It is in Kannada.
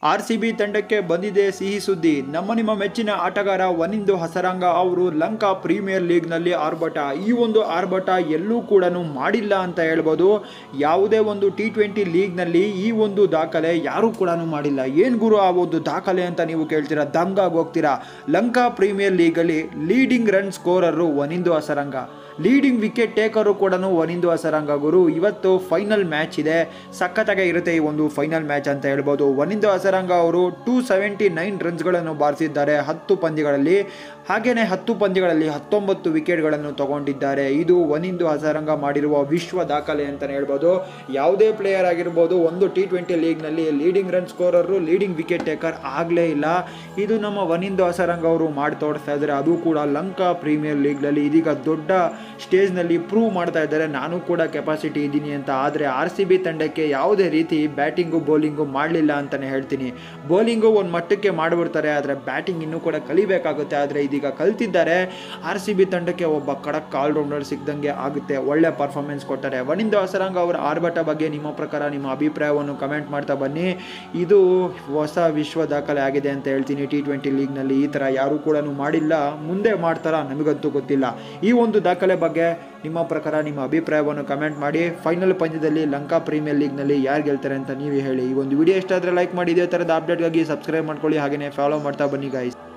ಆರ್ ಸಿ ಬಿ ತಂಡಕ್ಕೆ ಬಂದಿದೆ ಸಿಹಿ ಸುದ್ದಿ ನಮ್ಮ ನಿಮ್ಮ ಮೆಚ್ಚಿನ ಆಟಗಾರ ವನಿಂದು ಹಸರಂಗ ಅವರು ಲಂಕಾ ಪ್ರೀಮಿಯರ್ ಲೀಗ್ನಲ್ಲಿ ಆರ್ಭಟ ಈ ಒಂದು ಆರ್ಭಟ ಎಲ್ಲೂ ಕೂಡ ಮಾಡಿಲ್ಲ ಅಂತ ಹೇಳ್ಬೋದು ಯಾವುದೇ ಒಂದು ಟಿ ಟ್ವೆಂಟಿ ಲೀಗ್ನಲ್ಲಿ ಈ ಒಂದು ದಾಖಲೆ ಯಾರೂ ಕೂಡ ಮಾಡಿಲ್ಲ ಏನು ಗುರು ಆ ಒಂದು ದಾಖಲೆ ಅಂತ ನೀವು ಕೇಳ್ತೀರಾ ದಂಗಾಗಿ ಹೋಗ್ತೀರಾ ಲಂಕಾ ಪ್ರೀಮಿಯರ್ ಲೀಗಲ್ಲಿ leading run scorer Wanindu Hasaranga leading wicket taker ಕೂಡ ವನಿಂದು ಹಸರಂಗ ಗುರು ಇವತ್ತು ಫೈನಲ್ ಮ್ಯಾಚ್ ಇದೆ ಸಖತ್ತಾಗೆ ಇರುತ್ತೆ ಈ ಒಂದು ಫೈನಲ್ ಮ್ಯಾಚ್ ಅಂತ ಹೇಳ್ಬೋದು ವನಿಂದು ಹಸರಂಗ ಅವರು ಟೂ ಸೆವೆಂಟಿ ನೈನ್ ರನ್ಸ್ಗಳನ್ನು ಬಾರಿಸಿದ್ದಾರೆ ಹತ್ತು ಪಂದ್ಯಗಳಲ್ಲಿ ಹಾಗೆಯೇ ಹತ್ತು ಪಂದ್ಯಗಳಲ್ಲಿ ಹತ್ತೊಂಬತ್ತು ವಿಕೆಟ್ಗಳನ್ನು ತಗೊಂಡಿದ್ದಾರೆ ಇದು ವನಿಂದು ಹಸರಂಗ ಮಾಡಿರುವ ವಿಶ್ವ ದಾಖಲೆ ಅಂತಲೇ ಹೇಳ್ಬೋದು ಯಾವುದೇ ಪ್ಲೇಯರ್ ಆಗಿರ್ಬೋದು ಒಂದು ಟಿ ಟ್ವೆಂಟಿ ಲೀಗ್ನಲ್ಲಿ leading run scorer leading wicket taker ಆಗಲೇ ಇಲ್ಲ ಇದು ನಮ್ಮ ವನಿಂದು ಹಸರಂಗ ಅವರು ಮಾಡಿ ತೋರಿಸ್ತಾ ಇದ್ದಾರೆ ಅದು ಕೂಡ ಲಂಕಾ ಪ್ರೀಮಿಯರ್ ಲೀಗ್ನಲ್ಲಿ ಇದೀಗ ದೊಡ್ಡ ಸ್ಟೇಜ್ನಲ್ಲಿ ಪ್ರೂವ್ ಮಾಡ್ತಾ ಇದ್ದಾರೆ ನಾನು ಕೂಡ ಕೆಪಾಸಿಟಿ ಇದ್ದೀನಿ ಅಂತ ಆದರೆ ಆರ್ ಸಿ ಬಿ ತಂಡಕ್ಕೆ ಯಾವುದೇ ರೀತಿ ಬ್ಯಾಟಿಂಗು ಬೌಲಿಂಗು ಮಾಡಲಿಲ್ಲ ಅಂತಲೇ ಹೇಳ್ತೀನಿ ಬೌಲಿಂಗು ಒಂದು ಮಟ್ಟಕ್ಕೆ ಮಾಡಿಬಿಡ್ತಾರೆ ಆದರೆ ಬ್ಯಾಟಿಂಗ್ ಇನ್ನೂ ಕೂಡ ಕಲಿಬೇಕಾಗುತ್ತೆ ಆದರೆ ಇದೀಗ ಕಲ್ತಿದ್ದಾರೆ ಆರ್ ಸಿ ಬಿ ತಂಡಕ್ಕೆ ಒಬ್ಬ ಖಡಕ್ ಆಲ್ರೌಂಡರ್ ಸಿಕ್ದಂಗೆ ಆಗುತ್ತೆ ಒಳ್ಳೆ ಪರ್ಫಾರ್ಮೆನ್ಸ್ ಕೊಡ್ತಾರೆ ವನಿಂದ ಹಸರಂಗ ಅವರ ಆರ್ಭಟ ಬಗ್ಗೆ ನಿಮ್ಮ ಪ್ರಕಾರ ನಿಮ್ಮ ಅಭಿಪ್ರಾಯವನ್ನು ಕಮೆಂಟ್ ಮಾಡ್ತಾ ಬನ್ನಿ ಇದು ಹೊಸ ವಿಶ್ವ ದಾಖಲೆ ಆಗಿದೆ ಅಂತ ಹೇಳ್ತೀನಿ ಟಿ ಟ್ವೆಂಟಿ ಲೀಗ್ನಲ್ಲಿ ಈ ಥರ ಯಾರೂ ಕೂಡ ಮಾಡಿಲ್ಲ ಮುಂದೆ ಮಾಡ್ತಾರಾ ನಮಗಂತೂ ಗೊತ್ತಿಲ್ಲ ಈ ಒಂದು ದಾಖಲೆ ಬಗ್ಗೆ ನಿಮ್ಮ ಪ್ರಕಾರ ನಿಮ್ಮ ಅಭಿಪ್ರಾಯವನ್ನು ಕಮೆಂಟ್ ಮಾಡಿ ಫೈನಲ್ ಪಂದ್ಯದಲ್ಲಿ ಲಂಕಾ ಪ್ರೀಮಿಯರ್ ಲೀಗ್ನಲ್ಲಿ ಯಾರು ಗೆಲ್ತಾರೆ ಅಂತ ನೀವೇ ಹೇಳಿ ಈ ಒಂದು ವಿಡಿಯೋ ಇಷ್ಟ ಆದರೆ ಲೈಕ್ ಮಾಡಿ ಇದೇ ಥರದ ಅಪ್ಡೇಟ್ಗಾಗಿ ಸಬ್ಸ್ಕ್ರೈಬ್ ಮಾಡ್ಕೊಳ್ಳಿ ಹಾಗೆಯೇ ಫಾಲೋ ಮಾಡ್ತಾ ಬನ್ನಿ ಗಾಯ್ಸ್